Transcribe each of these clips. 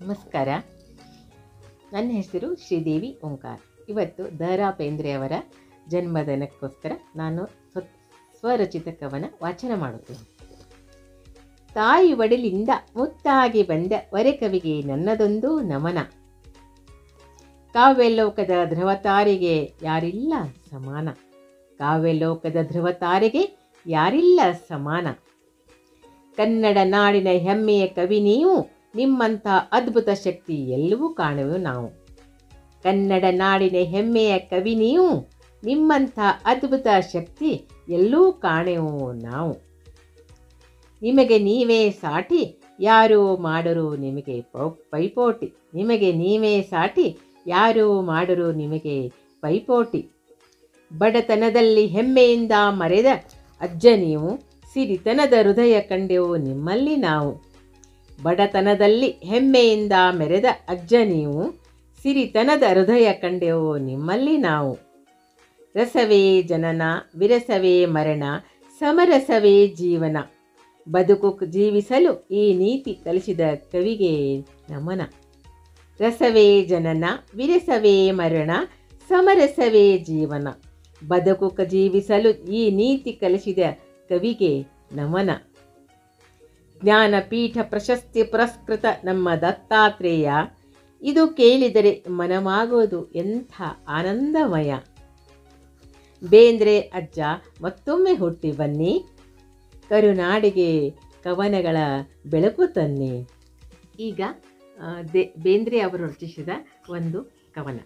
ನಮಸ್ಕಾರ ನನ್ನ ಹೆಸರು ಶ್ರೀದೇವಿ ಓಂಕಾರ ಇವತ್ತು ದ ರಾ ಬೇಂದ್ರೆಯವರ ಜನ್ಮದಿನಕ್ಕೋಸ್ಕರ ನಾನು ಸ್ವ ಸ್ವರಚಿತ ಕವನ ವಾಚನ ಮಾಡುತ್ತೇನೆ ತಾಯಿ ಒಡಲಿಂದ ಮುತ್ತಾಗಿ ಬಂದ ವರೆಕವಿಗೆ ನನ್ನದೊಂದು ನಮನ ಕಾವ್ಯಲೋಕದ ಧ್ರುವತಾರಿಗೆ ಯಾರಿಲ್ಲ ಸಮಾನ ಕಾವ್ಯಲೋಕದ ಧ್ರುವತಾರಿಗೆ ಯಾರಿಲ್ಲ ಸಮಾನ ಕನ್ನಡ ನಾಡಿನ ಹೆಮ್ಮೆಯ ಕವಿ ನೀವು ನಿಮ್ಮಂಥ ಅದ್ಭುತ ಶಕ್ತಿ ಎಲ್ಲವೂ ಕಾಣುವೆವು ನಾವು ಕನ್ನಡ ನಾಡಿನ ಹೆಮ್ಮೆಯ ಕವಿ ನೀವು ನಿಮ್ಮಂಥ ಅದ್ಭುತ ಶಕ್ತಿ ಎಲ್ಲೂ ಕಾಣೆವು ನಾವು ನಿಮಗೆ ನೀವೇ ಸಾಟಿ ಯಾರು ಮಾಡರು ನಿಮಗೆ ಪೌ- ಪೈಪೋಟಿ ನಿಮಗೆ ನೀವೇ ಸಾಟಿ ಯಾರು ಮಾಡರು ನಿಮಗೆ ಪೈಪೋಟಿ ಬಡತನದಲ್ಲಿ ಹೆಮ್ಮೆಯಿಂದ ಮರೆದ ಅಜ್ಜ ನೀವು ಸಿರಿತನದ ಹೃದಯ ಕಂಡೆವು ನಿಮ್ಮಲ್ಲಿ ನಾವು ಬಡತನದಲ್ಲಿ ಹೆಮ್ಮೆಯಿಂದ ಮೆರೆದ ಅಜ್ಜ ನೀವು ಸಿರಿತನದ ಹೃದಯ ಕಂಡೆವು ನಿಮ್ಮಲ್ಲಿ ನಾವು ರಸವೇ ಜನನ ವಿರಸವೇ ಮರಣ ಸಮರಸವೇ ಜೀವನ ಬದುಕು ಜೀವಿಸಲು ಈ ನೀತಿ ಕಲಿಸಿದ ಕವಿಗೆ ನಮನ ರಸವೇ ಜನನ ವಿರಸವೇ ಮರಣ ಸಮರಸವೇ ಜೀವನ ಬದುಕು ಜೀವಿಸಲು ಈ ನೀತಿ ಕಲಿಸಿದ ಕವಿಗೆ ನಮನ ಜ್ಞಾನಪೀಠ ಪ್ರಶಸ್ತಿ ಪುರಸ್ಕೃತ ನಮ್ಮ ದತ್ತಾತ್ರೇಯ ಇದು ಕೇಳಿದರೆ ಮನವಾಗುವುದು ಎಂಥ ಆನಂದಮಯ ಬೇಂದ್ರೆ ಅಜ್ಜ ಮತ್ತೊಮ್ಮೆ ಹುಟ್ಟಿ ಬನ್ನಿ ಕರುನಾಡಿಗೆ ಕವನಗಳ ಬೆಳಕು ತನ್ನಿ ಈಗ ಆ, ದೆ ಬೇಂದ್ರೆ ಅವರು ರಚಿಸಿದ ಒಂದು ಕವನ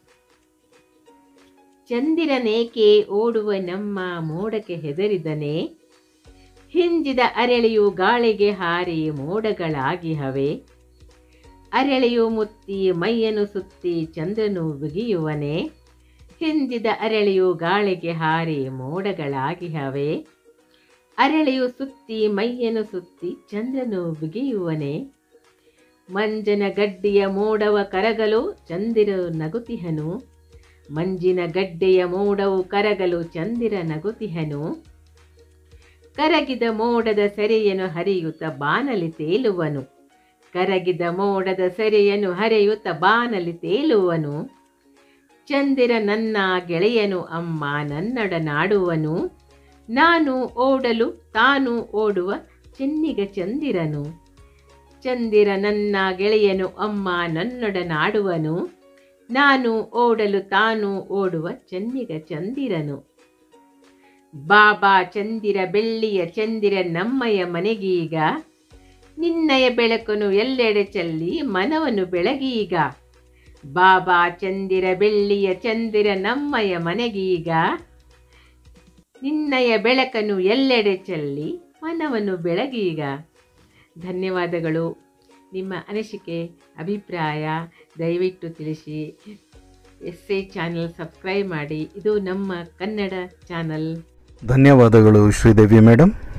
ಚಂದಿರನೇಕೆ ಓಡುವ ನಮ್ಮ ಮೋಡಕ್ಕೆ ಹೆದರಿದನೆ ಹಿಂಜಿದ ಅರಳೆಯು ಗಾಳಿಗೆ ಹಾರಿ ಮೋಡಗಳಾಗಿ ಹವೆ ಅರಳೆಯು ಮುತ್ತಿ ಮೈಯನ್ನು ಸುತ್ತಿ ಚಂದ್ರನು ಬಿಗಿಯುವನೆ ಹಿಂದಿದ ಅರಳೆಯು ಗಾಳಿಗೆ ಹಾರಿ ಮೋಡಗಳಾಗಿ ಹವೆ ಅರಳೆಯು ಸುತ್ತಿ ಮೈಯನ್ನು ಸುತ್ತಿ ಚಂದ್ರನು ಬಿಗಿಯುವನೆ ಮಂಜನ ಗಡ್ಡೆಯ ಮೋಡವ ಕರಗಲು ಚಂದಿರ ನಗುತಿಹನು ಮಂಜಿನ ಗಡ್ಡೆಯ ಮೋಡವು ಕರಗಲು ಚಂದಿರ ನಗುತಿಹನು ಕರಗಿದ ಮೋಡದ ಸೆರೆಯನ್ನು ಹರಿಯುತ್ತ ಬಾನಲಿ ತೇಲುವನು ಕರಗಿದ ಮೋಡದ ಸೆರೆಯನ್ನು ಹರಿಯುತ್ತ ಬಾನಲಿ ತೇಲುವನು ಚಂದಿರ ನನ್ನ ಗೆಳೆಯನು ಅಮ್ಮ ನನ್ನೊಡನಾಡುವನು ನಾನು ಓಡಲು ತಾನು ಓಡುವ ಚೆನ್ನಿಗ ಚಂದಿರನು ಚಂದಿರ ನನ್ನ ಗೆಳೆಯನು ಅಮ್ಮ ನನ್ನೊಡನಾಡುವನು ನಾನು ಓಡಲು ತಾನು ಓಡುವ ಚೆನ್ನಿಗ ಚಂದಿರನು ಬಾಬಾ ಚಂದಿರ ಬೆಳ್ಳಿಯ ಚಂದಿರ ನಮ್ಮಯ ಮನೆಗೀಗ ನಿನ್ನಯ ಬೆಳಕನು ಎಲ್ಲೆಡೆ ಚೆಲ್ಲಿ ಮನವನ್ನು ಬೆಳಗೀಗ ಬಾಬಾ ಚಂದಿರ ಬೆಳ್ಳಿಯ ಚಂದಿರ ನಮ್ಮಯ ಮನೆಗೀಗ ನಿನ್ನಯ ಬೆಳಕನ್ನು ಎಲ್ಲೆಡೆ ಚೆಲ್ಲಿ ಮನವನ್ನು ಬೆಳಗೀಗ ಧನ್ಯವಾದಗಳು ನಿಮ್ಮ ಅನಿಸಿಕೆ ಅಭಿಪ್ರಾಯ ದಯವಿಟ್ಟು ತಿಳಿಸಿ ಎಸ್ ಎ ಚಾನಲ್ ಸಬ್ಸ್ಕ್ರೈಬ್ ಮಾಡಿ ಇದು ನಮ್ಮ ಕನ್ನಡ ಚಾನಲ್ ಧನ್ಯವಾದಗಳು ಶ್ರೀದೇವಿ ಮೇಡಮ್